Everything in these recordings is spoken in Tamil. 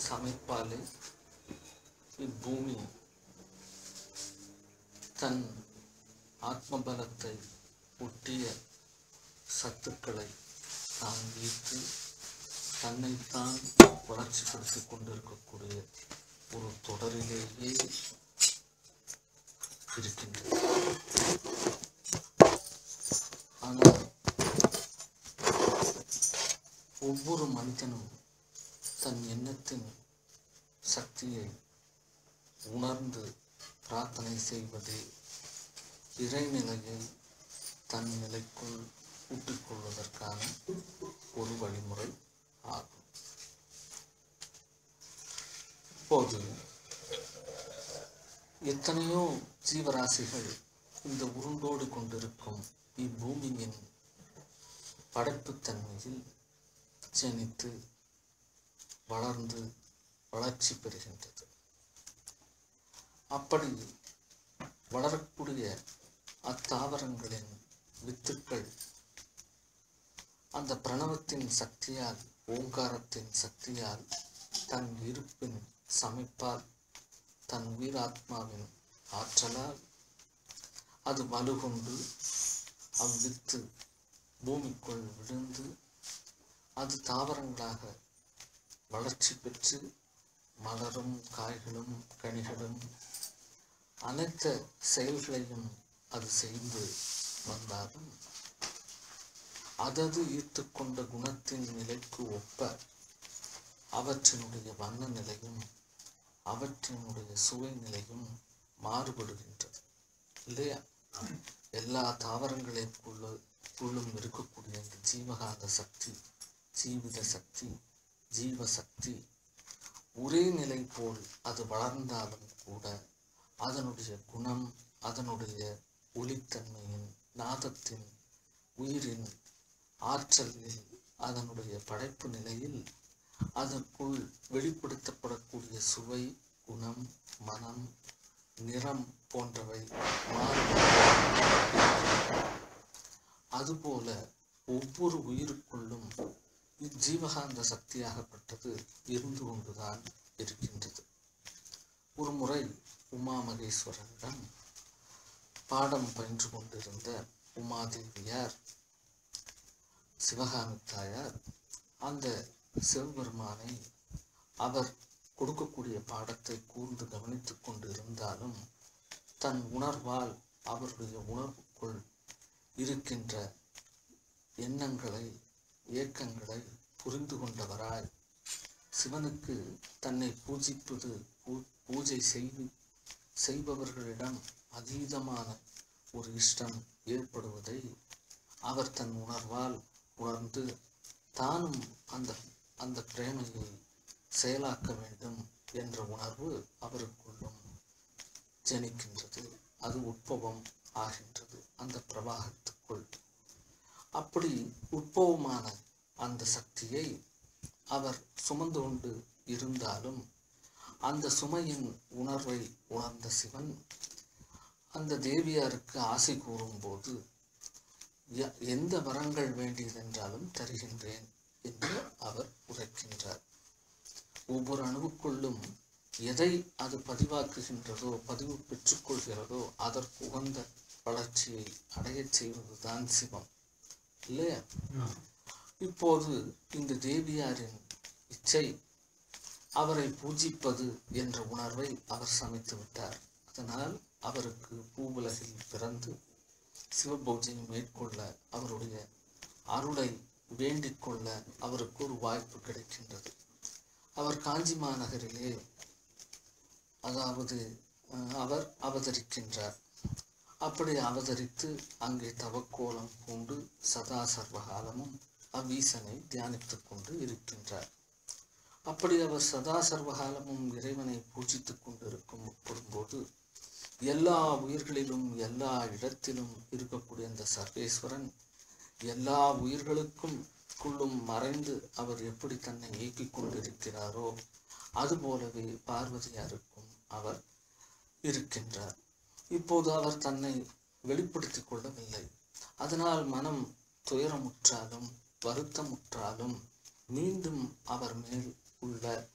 சமைப்பாலே இப்பூமி தன் ஆத்மபலத்தை ஒட்டிய சத்துக்களை தான் ஈர்த்து தன்னைத்தான் வளர்ச்சிப்படுத்திக் கொண்டிருக்கக்கூடிய ஒரு தொடரிலேயே இருக்கின்றது ஆனால் ஒவ்வொரு மனிதனும் தன் எண்ணத்தின் சக்தியை உணர்ந்து பிரார்த்தனை செய்வதே இறைநிலையை தன் நிலைக்குள் ஊட்டிக்கொள்வதற்கான ஒரு வழிமுறை ஆகும் இப்போது எத்தனையோ ஜீவராசிகள் இந்த உருண்டோடு கொண்டிருக்கும் இப்பூமியின் படைப்புத்தன்மையில் ஜனித்து வளர்ந்து வளர்ச்சி பெறுகின்றது அப்படி வளரக்கூடிய அத்தாவரங்களின் வித்துக்கள் அந்த பிரணவத்தின் சக்தியால் ஓங்காரத்தின் சக்தியால் தன் இருப்பின் சமைப்பால் தன் உயிராத்மாவின் ஆற்றலால் அது வலுகொண்டு அவ்வித்து பூமிக்குள் விழுந்து அது தாவரங்களாக வளர்ச்சி பெற்று மலரும் காய்களும் கனிகளும் அனைத்து செயல்களையும் அது செய்து வந்தாலும் அதது ஈர்த்துக்கொண்ட குணத்தின் நிலைக்கு ஒப்ப அவற்றினுடைய வண்ண நிலையும் அவற்றினுடைய சுவை நிலையும் மாறுபடுகின்றது இல்லையா எல்லா தாவரங்களுக்குள்ள உள்ளும் இருக்கக்கூடிய இந்த ஜீவகாந்த சக்தி ஜீவித சக்தி ஜீவ சக்தி ஒரே நிலை போல் அது வளர்ந்தாலும் கூட அதனுடைய குணம் அதனுடைய ஒளித்தன்மையின் நாதத்தின் உயிரின் ஆற்றலில் அதனுடைய படைப்பு நிலையில் அதற்குள் வெளிப்படுத்தப்படக்கூடிய சுவை குணம் மனம் நிறம் போன்றவை மாறுபடும் அதுபோல ஒவ்வொரு உயிருக்குள்ளும் இஜீவகாந்த சக்தியாகப்பட்டது இருந்து கொண்டுதான் இருக்கின்றது ஒரு முறை உமா மகேஸ்வரனிடம் பாடம் பயின்று கொண்டிருந்த உமாதேவியார் சிவகாமி தாயார் அந்த சிவபெருமானை அவர் கொடுக்கக்கூடிய பாடத்தை கூர்ந்து கவனித்துக் கொண்டிருந்தாலும் தன் உணர்வால் அவருடைய உணர்வுக்குள் இருக்கின்ற எண்ணங்களை இயக்கங்களை புரிந்து கொண்டவராய் சிவனுக்கு தன்னை பூஜிப்பது பூ- பூஜை செய்து செய்பவர்களிடம் அதீதமான ஒரு இஷ்டம் ஏற்படுவதை அவர் தன் உணர்வால் உணர்ந்து தானும் அந்த அந்த பிரேமையை செயலாக்க வேண்டும் என்ற உணர்வு அவருக்குள்ளும் ஜனிக்கின்றது அது உட்பவம் ஆகின்றது அந்த பிரவாகத்துக்குள் அப்படி உட்பவமான அந்த சக்தியை அவர் சுமந்து கொண்டு இருந்தாலும் அந்த சுமையின் உணர்வை உணர்ந்த சிவன் அந்த தேவியாருக்கு ஆசை கூறும்போது "ய- எந்த வரங்கள் வேண்டியதென்றாலும் தருகின்றேன் என்று அவர் உரைக்கின்றார் ஒவ்வொரு அணுவுக்குள்ளும் எதை அது பதிவாக்குகின்றதோ பதிவு பெற்றுக்கொள்கிறதோ அதற்கு உகந்த வளர்ச்சியை அடையச் செய்வதுதான் சிவம் இல்லையா இப்போது இந்த தேவியாரின் இச்சை அவரை பூஜிப்பது என்ற உணர்வை அவர் சமைத்து விட்டார் அதனால் அவருக்கு பூவுலகில் பிறந்து சிவபூஜை மேற்கொள்ள அவருடைய அருளை வேண்டிக் கொள்ள அவருக்கு ஒரு வாய்ப்பு கிடைக்கின்றது அவர் காஞ்சி மாநகரிலே அதாவது அஹ், அவர் அவதரிக்கின்றார் அப்படி அவதரித்து அங்கே தவக்கோலம் பூண்டு சதா சர்வகாலமும் அவ்வீசனை தியானித்துக் கொண்டு இருக்கின்றார் அப்படி அவர் சதா சர்வகாலமும் இறைவனை பூஜித்துக் கொண்டிருக்கும் முற்படும்போது எல்லா உயிர்களிலும் எல்லா இடத்திலும் இருக்கக்கூடிய அந்த சர்வேஸ்வரன் எல்லா உயிர்களுக்கும் குள்ளும் மறைந்து அவர் எப்படி தன்னை இயக்கிக் கொண்டிருக்கிறாரோ அதுபோலவே பார்வதியாருக்கும் அவர் இருக்கின்றார் இப்போது அவர் தன்னை வெளிப்படுத்திக் கொள்ளவில்லை அதனால் மனம் துயரமுற்றாலும் வருத்தமுற்றாலும் மீண்டும் அவர் மேல் உள்ள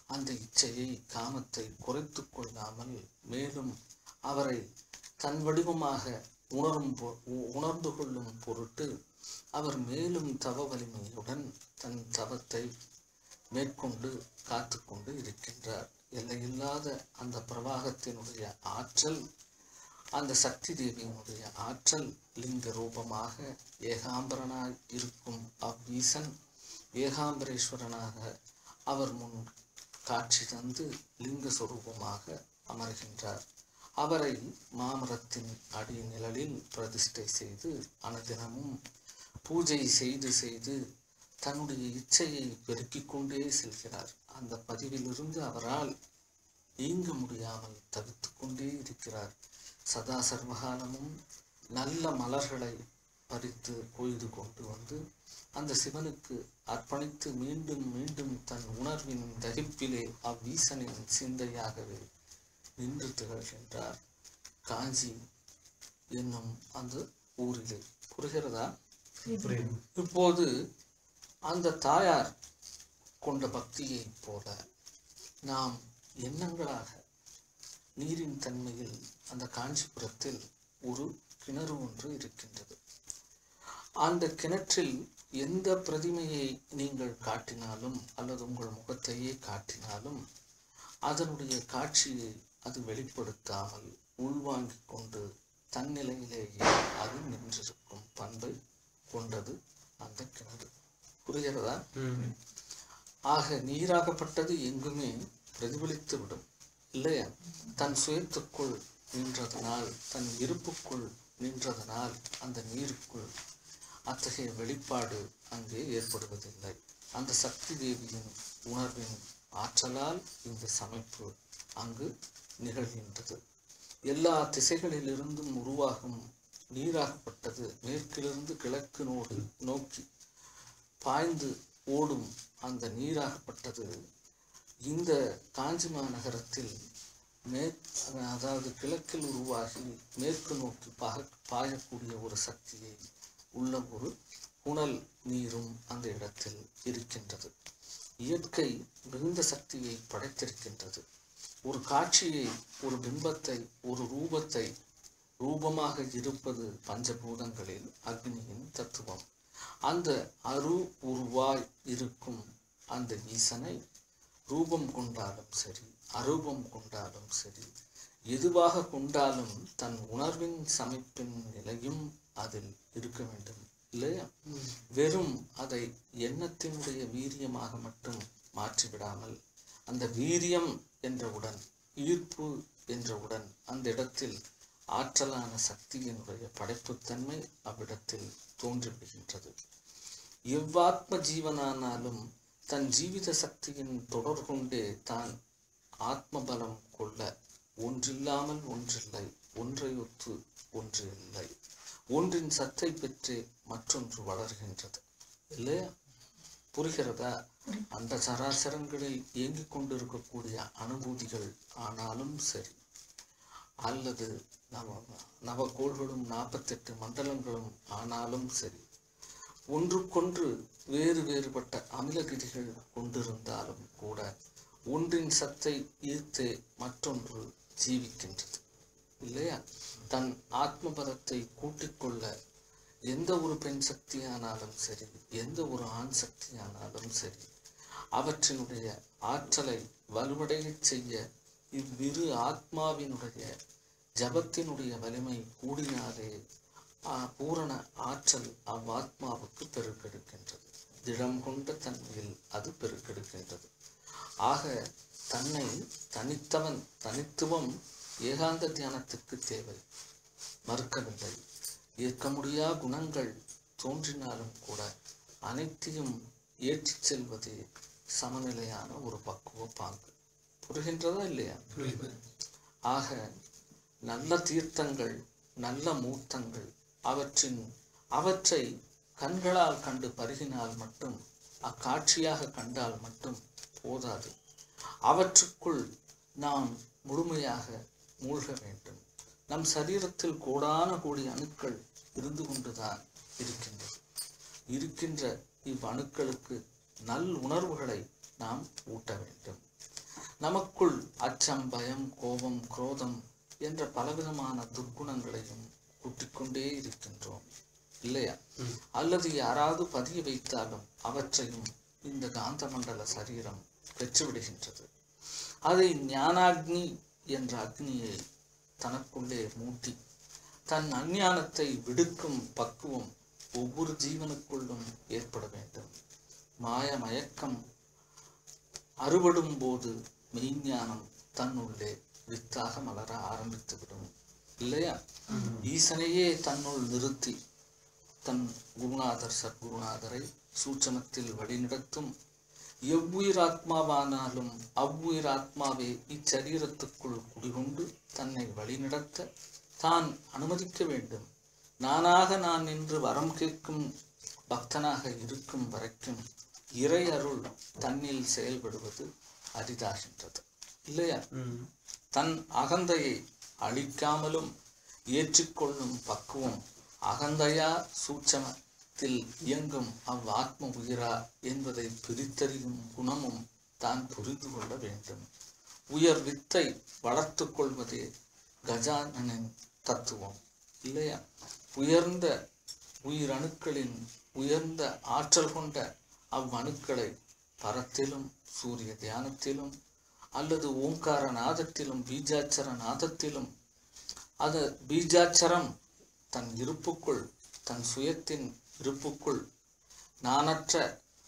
அந்த இச்சையை காமத்தை குறைத்து கொள்ளாமல் மேலும் அவரை தன் வடிவமாக உணரும் பொ- உ- உணர்ந்து கொள்ளும் பொருட்டு அவர் மேலும் தவ வலிமையுடன் தன் தவத்தை மேற்கொண்டு காத்து கொண்டு இருக்கின்றார் எல்லையில்லாத அந்த பிரவாகத்தினுடைய ஆற்றல் அந்த சக்தி தேவியினுடைய ஆற்றல் லிங்க ரூபமாக ஏகாம்பரனாய் இருக்கும் அவ்வீசன் ஏகாம்பரேஸ்வரனாக அவர் முன் காட்சி தந்து லிங்க சொரூபமாக அமர்கின்றார் அவரை மாமரத்தின் அடி நிழலில் பிரதிஷ்டை செய்து அனுதினமும் பூஜை செய்து செய்து தன்னுடைய இச்சையை பெருக்கிக் கொண்டே செல்கிறார் அந்த பதிவிலிருந்து அவரால் நீங்க முடியாமல் தவித்துக் கொண்டே இருக்கிறார் சதா சர்வகாலமும் நல்ல மலர்களை பறித்து கொய்து கொண்டு வந்து அந்த சிவனுக்கு அர்ப்பணித்து மீண்டும் மீண்டும் தன் உணர்வின் தகிப்பிலே அவ்வீசனின் சிந்தையாகவே நின்று திகழ்கின்றார் காஞ்சி என்னும் அந்த ஊரிலே புரிகிறதா புரியுது இப்போது அந்த தாயார் கொண்ட பக்தியைப் போல நாம் எண்ணங்களாக நீரின் தன்மையில் அந்த காஞ்சிபுரத்தில் ஒரு கிணறு ஒன்று இருக்கின்றது அந்த கிணற்றில் எந்த பிரதிமையை நீங்கள் காட்டினாலும் அல்லது உங்கள் முகத்தையே காட்டினாலும் அதனுடைய காட்சியை அது வெளிப்படுத்தாமல் உள்வாங்கிக் கொண்டு தன்னிலையிலேயே அது நின்றிருக்கும் பண்பை கொண்டது அந்த கிணறு புரிகிறதா ம் ஆக நீராகப்பட்டது எங்குமே பிரதிபலித்து விடும் இல்லையா தன் சுயத்துக்குள் நின்றதனால் தன் இருப்புக்குள் நின்றதனால் அந்த நீருக்குள் அத்தகைய வெளிப்பாடு அங்கே ஏற்படுவதில்லை அந்த சக்தி தேவியின் உணர்வின் ஆற்றலால் இந்த சமைப்பு அங்கு நிகழ்கின்றது எல்லா திசைகளிலிருந்தும் உருவாகும் நீராகப்பட்டது மேற்கிலிருந்து கிழக்கு நோடு நோக்கி பாய்ந்து ஓடும் அந்த நீராகப்பட்டது இந்த காஞ்சி மாநகரத்தில் மேற் அதாவது கிழக்கில் உருவாகி மேற்கு நோக்கி பாக பாயக்கூடிய ஒரு சக்தியை உள்ள ஒரு புனல் நீரும் அந்த இடத்தில் இருக்கின்றது இயற்கை மிகுந்த சக்தியை படைத்திருக்கின்றது ஒரு காட்சியை ஒரு பிம்பத்தை ஒரு ரூபத்தை ரூபமாக இருப்பது பஞ்சபூதங்களில் அக்னியின் தத்துவம் அந்த அரு உருவாய் இருக்கும் அந்த ஈசனை ரூபம் கொண்டாலும் சரி அரூபம் கொண்டாலும் சரி எதுவாக கொண்டாலும் தன் உணர்வின் சமைப்பின் நிலையும் அதில் இருக்க வேண்டும் இல்லையா வெறும் அதை எண்ணத்தினுடைய வீரியமாக மட்டும் மாற்றிவிடாமல் அந்த வீரியம் என்றவுடன் ஈர்ப்பு என்றவுடன் அந்த இடத்தில் ஆற்றலான சக்தியினுடைய படைப்புத்தன்மை அவ்விடத்தில் தோன்றிவிடுகின்றது எவ்வாத்ம ஜீவனானாலும் தன் ஜீவித சக்தியின் தொடர் கொண்டே தான் ஆத்ம பலம் கொள்ள ஒன்றில்லாமல் ஒன்றில்லை ஒன்றையொத்து ஒன்று இல்லை ஒன்றின் சத்தை பெற்றே மற்றொன்று வளர்கின்றது இல்லையா புரிகிறதா அந்த சராசரங்களில் இயங்கிக் கொண்டிருக்கக்கூடிய அனுபூதிகள் ஆனாலும் சரி அல்லது நவ நவகோள்களும் நாற்பத்தெட்டு மண்டலங்களும் ஆனாலும் சரி ஒன்றுக்கொன்று வேறு வேறுபட்ட அமிலகிரிகள் கொண்டிருந்தாலும் கூட ஒன்றின் சத்தை ஈர்த்தே மற்றொன்று ஜீவிக்கின்றது இல்லையா தன் ஆத்ம பலத்தை கூட்டிக் கொள்ள எந்த ஒரு பெண் சக்தியானாலும் சரி எந்த ஒரு ஆண் சக்தியானாலும் சரி அவற்றினுடைய ஆற்றலை வலுவடையச் செய்ய இவ்விரு ஆத்மாவினுடைய ஜபத்தினுடைய வலிமை கூடினாலே ஆ, பூரண ஆற்றல் அவ்வாத்மாவுக்கு பெருக்கெடுக்கின்றது திடம் கொண்ட தன்மையில் அது பெருக்கெடுக்கின்றது ஆக தன்னை தனித்தவன் தனித்துவம் ஏகாந்த தியானத்துக்கு தேவை மறுக்கவில்லை ஏற்க முடியா குணங்கள் தோன்றினாலும் கூட அனைத்தையும் ஏற்றிச் செல்வதே சமநிலையான ஒரு பக்குவ பாங்கு புரிகின்றதா இல்லையா புரியுது ஆக நல்ல தீர்த்தங்கள் நல்ல மூர்த்தங்கள் அவற்றின் அவற்றை கண்களால் கண்டு பருகினால் மட்டும் அக்காட்சியாக கண்டால் மட்டும் போதாது அவற்றுக்குள் நாம் முழுமையாக மூழ்க வேண்டும் நம் சரீரத்தில் கோடான கோடி அணுக்கள் இருந்து கொண்டுதான் இருக்கின்றது இருக்கின்ற இவ்வணுக்களுக்கு நல் உணர்வுகளை நாம் ஊட்ட வேண்டும் நமக்குள் அச்சம் பயம் கோபம் குரோதம் என்ற பலவிதமான துர்க்குணங்களையும் கூட்டிக்கொண்டே இருக்கின்றோம் இல்லையா அல்லது யாராவது பதிய வைத்தாலும் அவற்றையும் இந்த காந்த மண்டல சரீரம் பெற்றுவிடுகின்றது அதை ஞானாக்னி என்ற அக்னியை தனக்குள்ளே மூட்டி தன் அஞ்ஞானத்தை விடுக்கும் பக்குவம் ஒவ்வொரு ஜீவனுக்குள்ளும் ஏற்பட வேண்டும் மாய மயக்கம் அறுபடும் போது மெய்ஞானம் தன்னுள்ளே வித்தாக மலர ஆரம்பித்துவிடும் இல்லையா ஈசனையே தன்னுள் நிறுத்தி தன் குருநாதர் சத்குருநாதரை சூட்சமத்தில் வழிநடத்தும் எவ்வுயிராத்மாவானாலும் அவ்வுயிராத்மாவே இச்சரீரத்துக்குள் குடிகொண்டு தன்னை வழிநடத்த தான் அனுமதிக்க வேண்டும் நானாக நான் நின்று வரம் கேட்கும் பக்தனாக இருக்கும் வரைக்கும் இறை அருள் தன்னில் செயல்படுவது அரிதாகின்றது இல்லையா தன் அகந்தையை அழிக்காமலும் ஏற்றுக்கொள்ளும் பக்குவம் அகந்தையா சூட்சமத்தில் இயங்கும் அவ்வாத்ம உயிரா என்பதை பிரித்தறியும் குணமும் தான் புரிந்து கொள்ள வேண்டும் உயர் வித்தை வளர்த்து கொள்வதே கஜானனின் தத்துவம் இல்லையா உயர்ந்த உயிரணுக்களின் உயர்ந்த ஆற்றல் கொண்ட அவ்வணுக்களை பரத்திலும் சூரிய தியானத்திலும் அல்லது ஓங்கார நாதத்திலும் பீஜாட்சர நாதத்திலும் அது பீஜாட்சரம் தன் இருப்புக்குள் தன் சுயத்தின் இருப்புக்குள் நானற்ற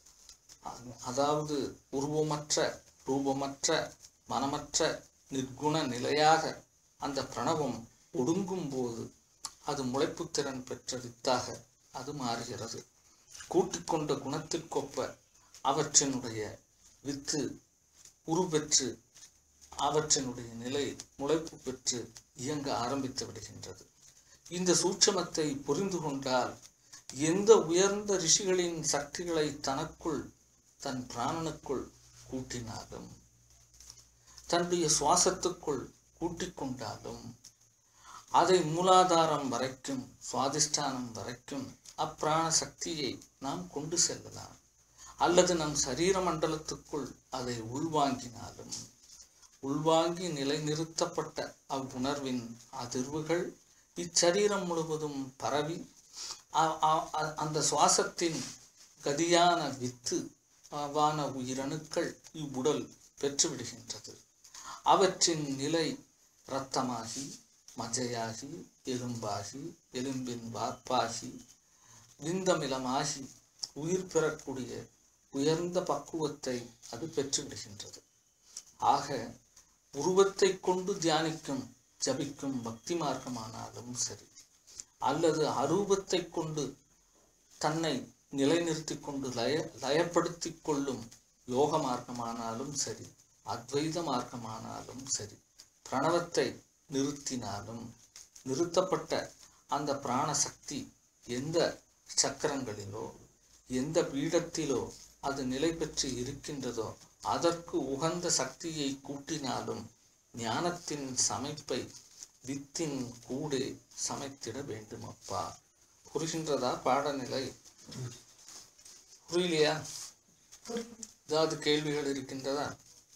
அதாவது உருவமற்ற ரூபமற்ற மனமற்ற நிர்குண நிலையாக அந்த பிரணவம் ஒடுங்கும் போது அது முளைப்புத்திறன் பெற்ற வித்தாக அது மாறுகிறது கூட்டிக்கொண்ட குணத்திற்கொப்ப அவற்றினுடைய வித்து உருபெற்று அவற்றினுடைய நிலை முளைப்பு பெற்று இயங்க ஆரம்பித்து விடுகின்றது இந்த சூட்சமத்தை புரிந்து கொண்டால் எந்த உயர்ந்த ரிஷிகளின் சக்திகளை தனக்குள் தன் பிராணனுக்குள் கூட்டினாலும் தன்னுடைய சுவாசத்துக்குள் கூட்டிக் கொண்டாலும் அதை மூலாதாரம் வரைக்கும் சுவாதிஷ்டானம் வரைக்கும் அப்பிராண சக்தியை நாம் கொண்டு செல்லலாம் அல்லது நம் சரீர மண்டலத்துக்குள் அதை உள்வாங்கினாலும் உள்வாங்கி நிலைநிறுத்தப்பட்ட அவ்வுணர்வின் அதிர்வுகள் இச்சரீரம் முழுவதும் பரவி அ- அ- அ- அந்த சுவாசத்தின் கதியான வித்து வான உயிரணுக்கள் இவ்வுடல் பெற்றுவிடுகின்றது அவற்றின் நிலை இரத்தமாகி மஜையாகி எலும்பாகி எலும்பின் வார்ப்பாகி விந்தமிலமாகி உயிர் பெறக்கூடிய உயர்ந்த பக்குவத்தை அது பெற்றுவிடுகின்றது ஆக உருவத்தை கொண்டு தியானிக்கும் ஜபிக்கும் பக்தி மார்க்கமானாலும் சரி அல்லது அரூபத்தை கொண்டு தன்னை நிலைநிறுத்திக் கொண்டு லய லயப்படுத்திக் கொள்ளும் யோக மார்க்கமானாலும் சரி அத்வைத மார்க்கமானாலும் சரி பிரணவத்தை நிறுத்தினாலும் நிறுத்தப்பட்ட அந்த பிராண சக்தி எந்த சக்கரங்களிலோ எந்த பீடத்திலோ அது நிலை பெற்று இருக்கின்றதோ அதற்கு உகந்த சக்தியை கூட்டினாலும் ஞானத்தின் சமைப்பை வித்தின் கூடே சமைத்திட வேண்டும் அப்பா புரிகின்றதா பாடநிலை புரியலையா ஏதாவது கேள்விகள் இருக்கின்றதா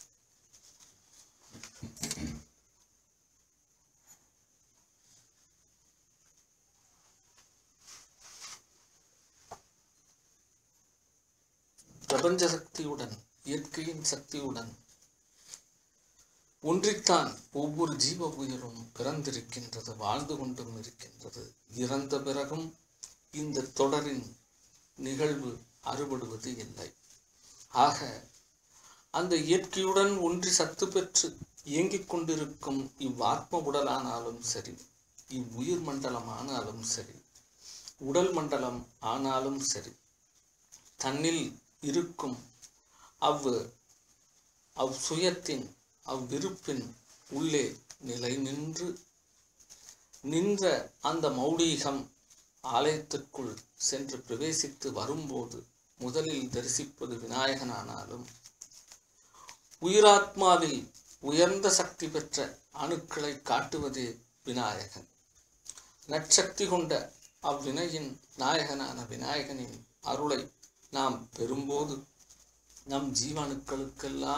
பிரபஞ்ச சக்தியுடன் இயற்கையின் சக்தியுடன் ஒன்றித்தான் ஒவ்வொரு ஜீவ உயிரும் பிறந்திருக்கின்றது வாழ்ந்து கொண்டும் இருக்கின்றது இறந்த பிறகும் இந்த தொடரின் நிகழ்வு அறுபடுவது இல்லை ஆக அந்த இயற்கையுடன் ஒன்றி சத்து பெற்று இயங்கிக் கொண்டிருக்கும் இவ்வாத்ம உடலானாலும் சரி இவ்வுயிர் மண்டலம் ஆனாலும் சரி உடல் மண்டலம் ஆனாலும் சரி தன்னில் இருக்கும் அவ் அவ் சுயத்தின் அவ்விருப்பின் உள்ளே நிலை நின்று நின்ற அந்த மௌடீகம் ஆலயத்திற்குள் சென்று பிரவேசித்து வரும்போது முதலில் தரிசிப்பது விநாயகனானாலும் உயிராத்மாவில் உயர்ந்த சக்தி பெற்ற அணுக்களை காட்டுவதே விநாயகன் நற்சக்தி கொண்ட அவ்வினையின் நாயகனான விநாயகனின் அருளை நாம் பெறும்போது நம் ஜீவணுக்களுக்கெல்லாம்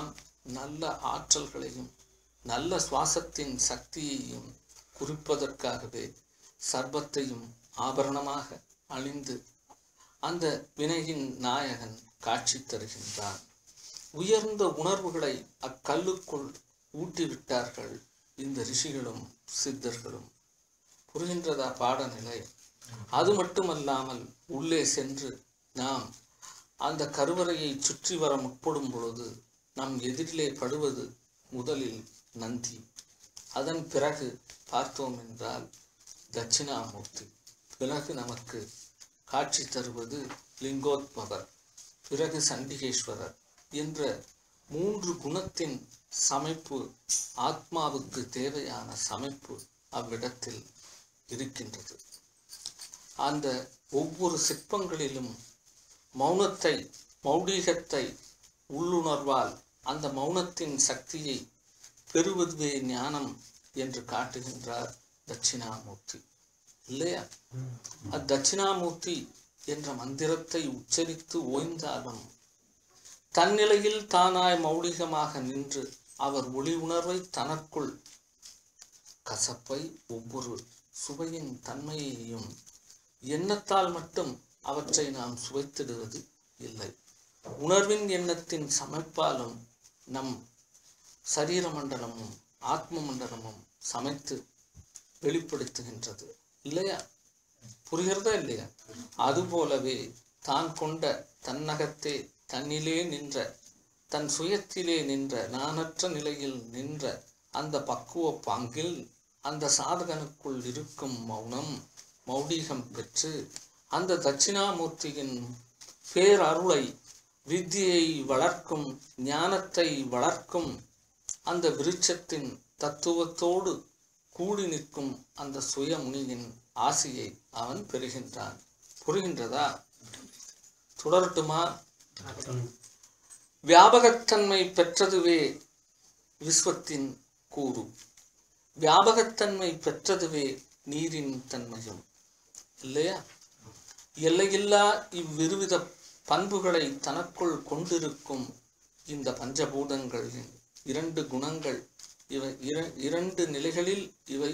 நல்ல ஆற்றல்களையும் நல்ல சுவாசத்தின் சக்தியையும் குறிப்பதற்காகவே சர்பத்தையும் ஆபரணமாக அணிந்து அந்த வினையின் நாயகன் காட்சி தருகின்றான் உயர்ந்த உணர்வுகளை அக்கல்லுக்குள் ஊட்டிவிட்டார்கள் இந்த ரிஷிகளும் சித்தர்களும் புரிகின்றதா பாடநிலை அது மட்டுமல்லாமல் உள்ளே சென்று நாம் அந்த கருவறையை சுற்றி வர முற்படும் பொழுது நம் எதிரிலே படுவது முதலில் நந்தி அதன் பிறகு பார்த்தோம் என்றால் தட்சிணாமூர்த்தி பிறகு நமக்கு காட்சி தருவது லிங்கோத்பவர் பிறகு சண்டிகேஸ்வரர் என்ற மூன்று குணத்தின் சமைப்பு ஆத்மாவுக்கு தேவையான சமைப்பு அவ்விடத்தில் இருக்கின்றது அந்த ஒவ்வொரு சிற்பங்களிலும் மௌனத்தை மௌடீகத்தை உள்ளுணர்வால் அந்த மௌனத்தின் சக்தியை பெறுவதுவே ஞானம் என்று காட்டுகின்றார் தட்சிணாமூர்த்தி இல்லையா அத்தட்சிணாமூர்த்தி என்ற மந்திரத்தை உச்சரித்து ஓய்ந்தாலும் தன்னிலையில் தானாய் மௌலிகமாக நின்று அவர் ஒளி உணர்வை தனக்குள் கசப்பை ஒவ்வொரு சுவையின் தன்மையையும் எண்ணத்தால் மட்டும் அவற்றை நாம் சுவைத்திடுவது இல்லை உணர்வின் எண்ணத்தின் சமைப்பாலும் நம் சரீர மண்டலமும் ஆத்ம மண்டலமும் சமைத்து வெளிப்படுத்துகின்றது இல்லையா புரிகிறதா இல்லையா அதுபோலவே தான் கொண்ட தன்னகத்தே தன்னிலே நின்ற தன் சுயத்திலே நின்ற நானற்ற நிலையில் நின்ற அந்த பக்குவ பாங்கில் அந்த சாதகனுக்குள் இருக்கும் மௌனம் மௌடீகம் பெற்று அந்த தட்சிணாமூர்த்தியின் பேரருளை வித்தியை வளர்க்கும் ஞானத்தை வளர்க்கும் அந்த விருட்சத்தின் தத்துவத்தோடு கூடி நிற்கும் அந்த சுயமுனியின் ஆசையை அவன் பெறுகின்றான் புரிகின்றதா தொடரட்டுமா வியாபகத்தன்மை பெற்றதுவே விஸ்வத்தின் கூறு வியாபகத்தன்மை பெற்றதுவே நீரின் தன்மையும் இல்லையா எல்லையில்லா இவ்விருவித பண்புகளை தனக்குள் கொண்டிருக்கும் இந்த பஞ்சபூதங்களின் இரண்டு குணங்கள் இவை இர- இரண்டு நிலைகளில் இவை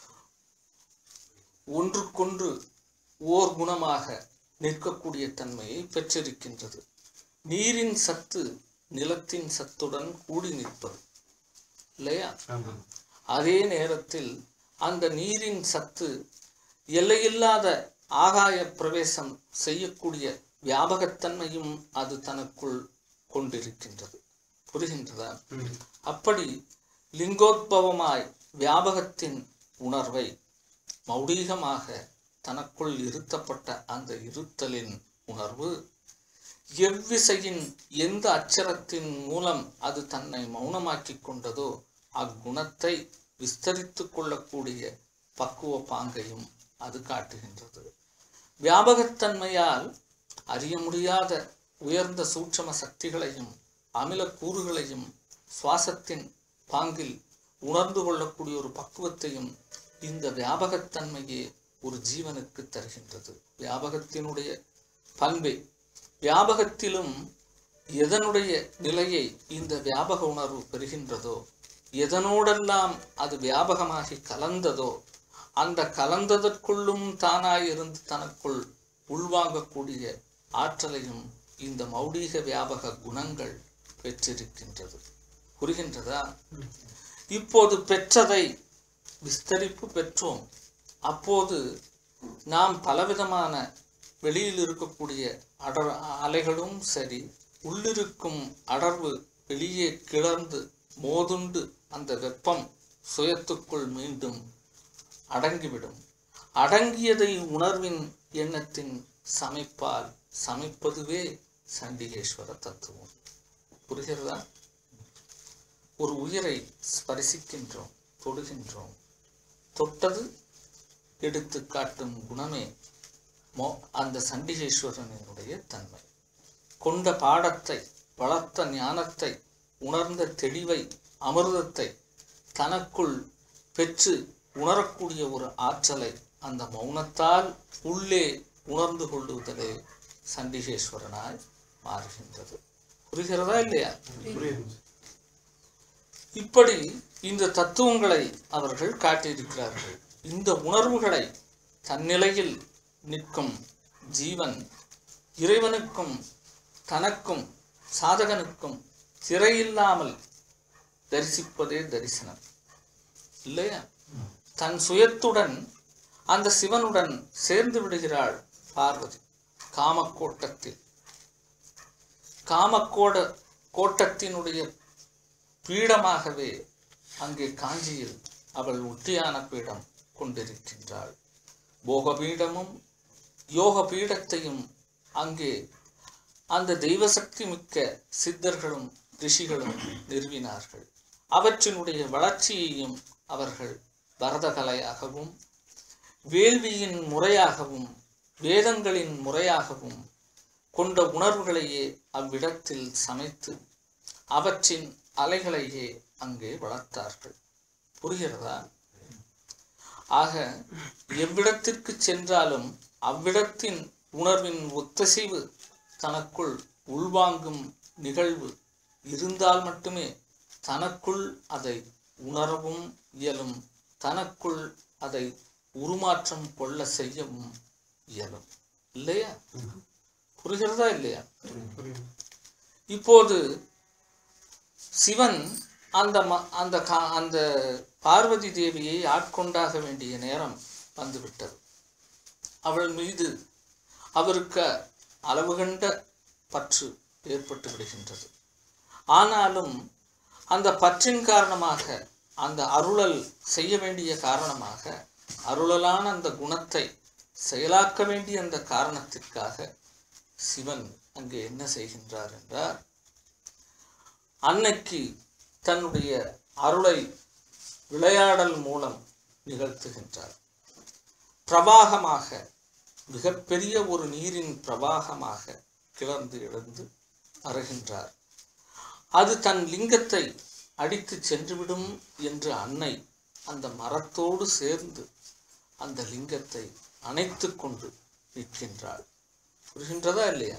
ஒன்றுக்கொன்று ஓர் குணமாக நிற்கக்கூடிய தன்மையை பெற்றிருக்கின்றது நீரின் சத்து நிலத்தின் சத்துடன் கூடி நிற்பது இல்லையா அதே நேரத்தில் அந்த நீரின் சத்து எல்லையில்லாத ஆகாய பிரவேசம் செய்யக்கூடிய வியாபகத்தன்மையும் அது தனக்குள் கொண்டிருக்கின்றது புரிகின்றதா அப்படி லிங்கோத்பவமாய் வியாபகத்தின் உணர்வை மௌடீகமாக தனக்குள் இருத்தப்பட்ட அந்த இருத்தலின் உணர்வு எவ்விசையின் எந்த அச்சரத்தின் மூலம் அது தன்னை மௌனமாக்கிக் கொண்டதோ அக்குணத்தை விஸ்தரித்துக் கொள்ளக்கூடிய பக்குவ பாங்கையும் அது காட்டுகின்றது வியாபகத்தன்மையால் அறிய முடியாத உயர்ந்த சூட்சம சக்திகளையும் அமில கூறுகளையும் சுவாசத்தின் பாங்கில் உணர்ந்து கொள்ளக்கூடிய ஒரு பக்குவத்தையும் இந்த வியாபகத்தன்மையே ஒரு ஜீவனுக்கு தருகின்றது வியாபகத்தினுடைய பண்பை வியாபகத்திலும் எதனுடைய நிலையை இந்த வியாபக உணர்வு பெறுகின்றதோ எதனோடெல்லாம் அது வியாபகமாகி கலந்ததோ அந்த கலந்ததற்குள்ளும் தானாய் இருந்து தனக்குள் உள்வாங்கக்கூடிய ஆற்றலையும் இந்த மௌடீக வியாபக குணங்கள் பெற்றிருக்கின்றது புரிகின்றதா இப்போது பெற்றதை விஸ்தரிப்பு பெற்றோம் அப்போது நாம் பலவிதமான வெளியில் இருக்கக்கூடிய அடர் அலைகளும் சரி உள்ளிருக்கும் அடர்வு வெளியே கிளர்ந்து மோதுண்டு அந்த வெப்பம் சுயத்துக்குள் மீண்டும் அடங்கிவிடும் அடங்கியதை உணர்வின் எண்ணத்தின் சமைப்பால் சமைப்பதுவே சண்டிகேஸ்வர தத்துவம் புரிகிறதா ஒரு உயிரை ஸ்பரிசிக்கின்றோம் தொடுகின்றோம் தொட்டது எடுத்து காட்டும் குணமே மோ அந்த சண்டிகேஸ்வரனுடைய தன்மை கொண்ட பாடத்தை வளர்த்த ஞானத்தை உணர்ந்த தெளிவை அமிர்தத்தை தனக்குள் பெற்று உணரக்கூடிய ஒரு ஆற்றலை அந்த மௌனத்தால் உள்ளே உணர்ந்து கொள்ளுவதே சண்டிகேஸ்வரனாய் மாறுகின்றது புரிகிறதா இல்லையா இப்படி இந்த தத்துவங்களை அவர்கள் காட்டியிருக்கிறார்கள் இந்த உணர்வுகளை தன்னிலையில் நிற்கும் ஜீவன் இறைவனுக்கும் தனக்கும் சாதகனுக்கும் திரையில்லாமல் தரிசிப்பதே தரிசனம் இல்லையா தன் சுயத்துடன் அந்த சிவனுடன் சேர்ந்து விடுகிறாள் பார்வதி காமக்கோட்டத்தில் காமக்கோட கோட்டத்தினுடைய பீடமாகவே அங்கே காஞ்சியில் அவள் ஒட்டியான பீடம் கொண்டிருக்கின்றாள் போக பீடமும் யோக பீடத்தையும் அங்கே அந்த தெய்வசக்தி மிக்க சித்தர்களும் ரிஷிகளும் நிறுவினார்கள் அவற்றினுடைய வளர்ச்சியையும் அவர்கள் பரதகலையாகவும் வேள்வியின் முறையாகவும் வேதங்களின் முறையாகவும் கொண்ட உணர்வுகளையே அவ்விடத்தில் சமைத்து அவற்றின் அலைகளையே அங்கே வளர்த்தார்கள் புரிகிறதா ஆக எவ்விடத்திற்கு சென்றாலும் அவ்விடத்தின் உணர்வின் ஒத்தசைவு தனக்குள் உள்வாங்கும் நிகழ்வு இருந்தால் மட்டுமே தனக்குள் அதை உணரவும் இயலும் தனக்குள் அதை உருமாற்றம் கொள்ள செய்யவும் இயலும் இல்லையா புரிகிறதா இல்லையா இப்போது சிவன் அந்த ம- அந்த கா- அந்த பார்வதி தேவியை ஆட்கொண்டாக வேண்டிய நேரம் வந்துவிட்டது அவள் மீது அவருக்கு அளவு கண்ட பற்று ஏற்பட்டு விடுகின்றது ஆனாலும் அந்த பற்றின் காரணமாக அந்த அருளல் செய்ய வேண்டிய காரணமாக அருளலான அந்த குணத்தை செயலாக்க வேண்டிய அந்த காரணத்திற்காக சிவன் அங்கே என்ன செய்கின்றார் என்றார் அன்னைக்கு தன்னுடைய அருளை விளையாடல் மூலம் நிகழ்த்துகின்றார் பிரவாகமாக மிகப்பெரிய ஒரு நீரின் பிரவாகமாக கிளர்ந்து எழுந்து வருகின்றார் அது தன் லிங்கத்தை அடித்து சென்றுவிடும் என்று அன்னை அந்த மரத்தோடு சேர்ந்து அந்த லிங்கத்தை அணைத்துக் கொண்டு நிற்கின்றாள் புரிகின்றதா இல்லையா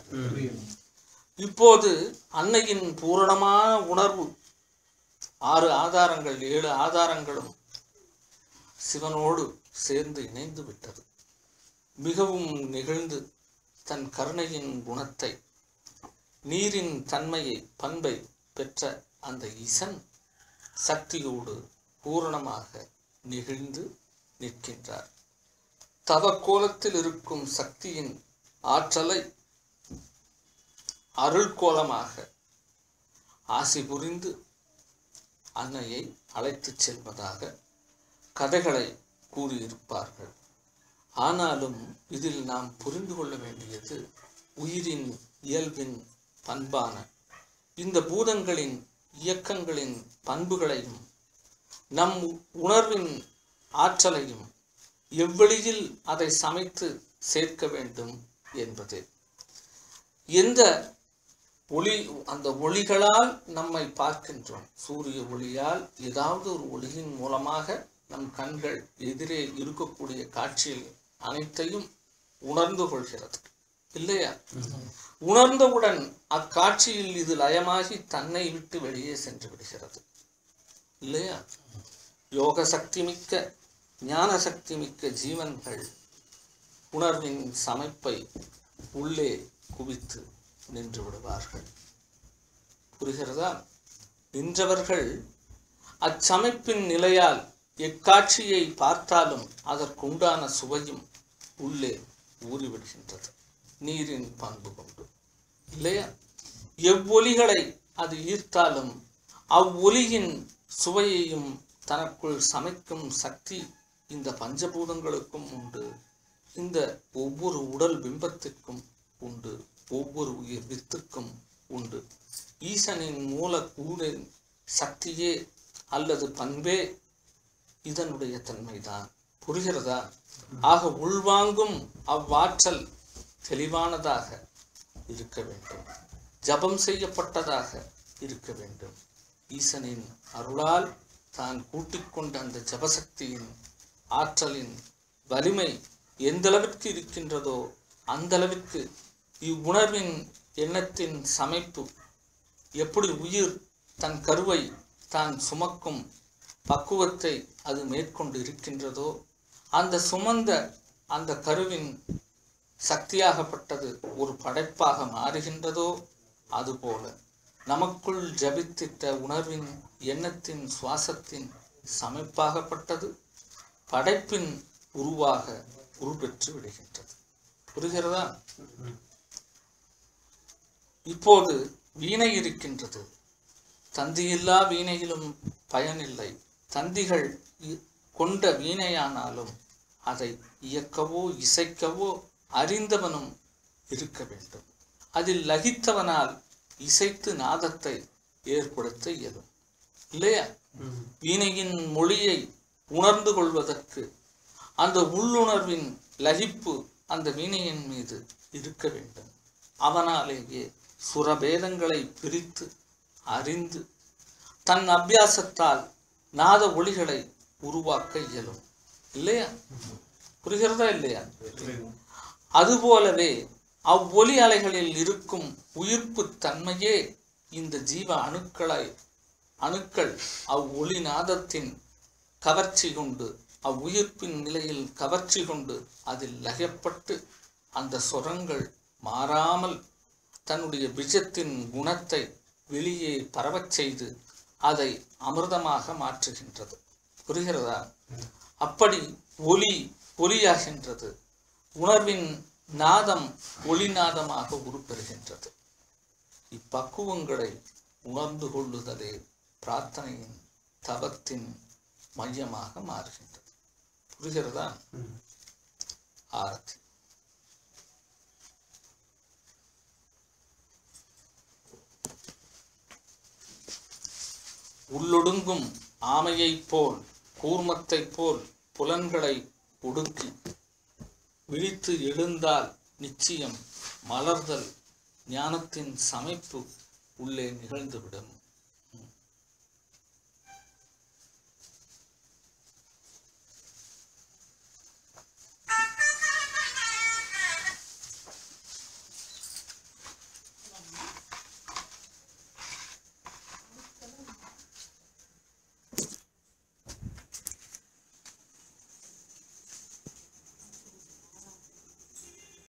இப்போது அன்னையின் பூரணமான உணர்வு ஆறு ஆதாரங்கள் ஏழு ஆதாரங்களும் சிவனோடு சேர்ந்து இணைந்து விட்டது மிகவும் நெகிழ்ந்து தன் கருணையின் குணத்தை நீரின் தன்மையை பண்பை பெற்ற அந்த ஈசன் சக்தியோடு பூரணமாக நெகிழ்ந்து நிற்கின்றார் தவக்கோலத்தில் இருக்கும் சக்தியின் ஆற்றலை அருள் கோலமாக ஆசி புரிந்து அன்னையை அழைத்துச் செல்வதாக கதைகளை கூறியிருப்பார்கள் ஆனாலும் இதில் நாம் புரிந்து கொள்ள வேண்டியது உயிரின் இயல்பின் பண்பான இந்த பூதங்களின் இயக்கங்களின் பண்புகளையும் நம் உணர்வின் ஆற்றலையும் எவ்வழியில் அதை சமைத்து சேர்க்க வேண்டும் என்பதே எந்த ஒளி அந்த ஒளிகளால் நம்மை பார்க்கின்றோம் சூரிய ஒளியால் ஏதாவது ஒரு ஒளியின் மூலமாக நம் கண்கள் எதிரே இருக்கக்கூடிய காட்சியில் அனைத்தையும் உணர்ந்து கொள்கிறது இல்லையா உணர்ந்தவுடன் அக்காட்சியில் இது லயமாகி தன்னை விட்டு வெளியே சென்று விடுகிறது இல்லையா யோக சக்தி மிக்க ஞான சக்தி மிக்க ஜீவன்கள் உணர்வின் சமைப்பை உள்ளே குவித்து நின்று விடுவார்கள் புரிகிறதா நின்றவர்கள் அச்சமைப்பின் நிலையால் எக்காட்சியை பார்த்தாலும் அதற்குண்டான சுவையும் உள்ளே ஊறிவிடுகின்றது நீரின் பண்பு கொண்டு இல்லையா எவ்வொலிகளை அது ஈர்த்தாலும் அவ்வொலியின் சுவையையும் தனக்குள் சமைக்கும் சக்தி இந்த பஞ்சபூதங்களுக்கும் உண்டு இந்த ஒவ்வொரு உடல் பிம்பத்திற்கும் உண்டு ஒவ்வொரு உயிர் வித்துக்கும் உண்டு ஈசனின் மூல கூறின் சக்தியே அல்லது பண்பே இதனுடைய தன்மைதான் புரிகிறதா ஆக உள்வாங்கும் அவ்வாற்றல் தெளிவானதாக இருக்க வேண்டும் ஜபம் செய்யப்பட்டதாக இருக்க வேண்டும் ஈசனின் அருளால் தான் கூட்டிக் கொண்ட அந்த ஜபசக்தியின் ஆற்றலின் வலிமை எந்த அளவிற்கு இருக்கின்றதோ அந்த அளவிற்கு இவ்வுணர்வின் எண்ணத்தின் சமைப்பு எப்படி உயிர் தன் கருவை தான் சுமக்கும் பக்குவத்தை அது மேற்கொண்டு இருக்கின்றதோ அந்த சுமந்த அந்த கருவின் சக்தியாகப்பட்டது ஒரு படைப்பாக மாறுகின்றதோ அதுபோல நமக்குள் ஜபித்திட்ட உணர்வின் எண்ணத்தின் சுவாசத்தின் சமைப்பாகப்பட்டது படைப்பின் உருவாக உருப்பெற்று விடுகின்றது புரிகிறதா இப்போது வீணை இருக்கின்றது தந்தியில்லா வீணையிலும் பயனில்லை தந்திகள் இ- கொண்ட வீணையானாலும் அதை இயக்கவோ இசைக்கவோ அறிந்தவனும் இருக்க வேண்டும் அதில் லகித்தவனால் இசைத்து நாதத்தை ஏற்படுத்த இயலும் இல்லையா வீணையின் மொழியை உணர்ந்து கொள்வதற்கு அந்த உள்ளுணர்வின் லகிப்பு அந்த வீணையின் மீது இருக்க வேண்டும் அவனாலேயே சுரபேதங்களை பிரித்து அறிந்து தன் அபியாசத்தால் நாத ஒளிகளை உருவாக்க இயலும் இல்லையா புரிகிறதா இல்லையா அதுபோலவே அவ்வொலி அலைகளில் இருக்கும் உயிர்ப்பு தன்மையே இந்த ஜீவ அணுக்களை அணுக்கள் அவ்வொளி நாதத்தின் கவர்ச்சி கொண்டு அவ்வுயிர்ப்பின் நிலையில் கவர்ச்சி கொண்டு அதில் லயப்பட்டு அந்த சொரங்கள் மாறாமல் தன்னுடைய பிஜத்தின் குணத்தை வெளியே பரவச் செய்து அதை அமிர்தமாக மாற்றுகின்றது புரிகிறதா அப்படி ஒலி ஒலியாகின்றது உணர்வின் நாதம் ஒளிநாதமாக உருப்பெறுகின்றது இப்பக்குவங்களை உணர்ந்து கொள்ளுதலே பிரார்த்தனையின் தவத்தின் மையமாக மாறுகின்றது புரிகிறதா ஆரத்தி உள்ளொடுங்கும் ஆமையைப் போல் கூர்மத்தைப் போல் புலன்களை ஒடுக்கி விழித்து எழுந்தால் நிச்சயம் மலர்தல் ஞானத்தின் சமைப்பு உள்ளே நிகழ்ந்துவிடும்